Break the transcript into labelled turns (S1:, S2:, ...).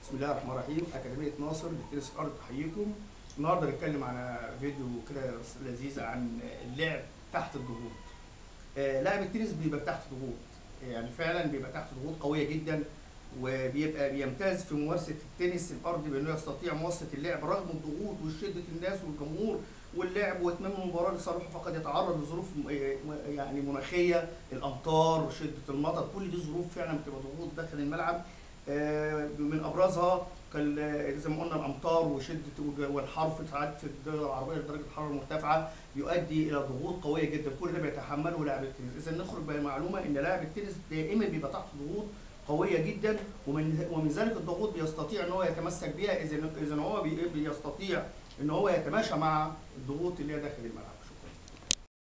S1: بسم الله الرحمن الرحيم أكاديمية ناصر للتنس الأرض تحييكم النهارده نتكلم عن فيديو كده لذيذ عن اللعب تحت الضغوط آه، لاعب التنس بيبقى تحت ضغوط يعني فعلا بيبقى تحت ضغوط قوية جدا وبيبقى بيمتاز في ممارسة التنس الأرضي بأنه يستطيع ممارسة اللعب رغم الضغوط وشدة الناس والجمهور واللعب وإتمام المباراة لصالحه فقد يتعرض لظروف م- م- يعني مناخية الأمطار وشدة المطر كل دي ظروف فعلا بتبقى ضغوط داخل الملعب آه، من ابرزها كان آه، زي ما قلنا الامطار وشده وج- والحر في ساعات في الدول العربيه درجه الحراره المرتفعه يؤدي الى ضغوط قويه جدا كل ده بيتحمله لاعب التنس اذا نخرج بمعلومه ان لاعب التنس دائما بيبقى تحت ضغوط قويه جدا ومن ومن ذلك الضغوط بيستطيع ان هو يتمسك بيها اذا اذا هو بي- بيستطيع ان هو يتماشى مع الضغوط اللي هي داخل الملعب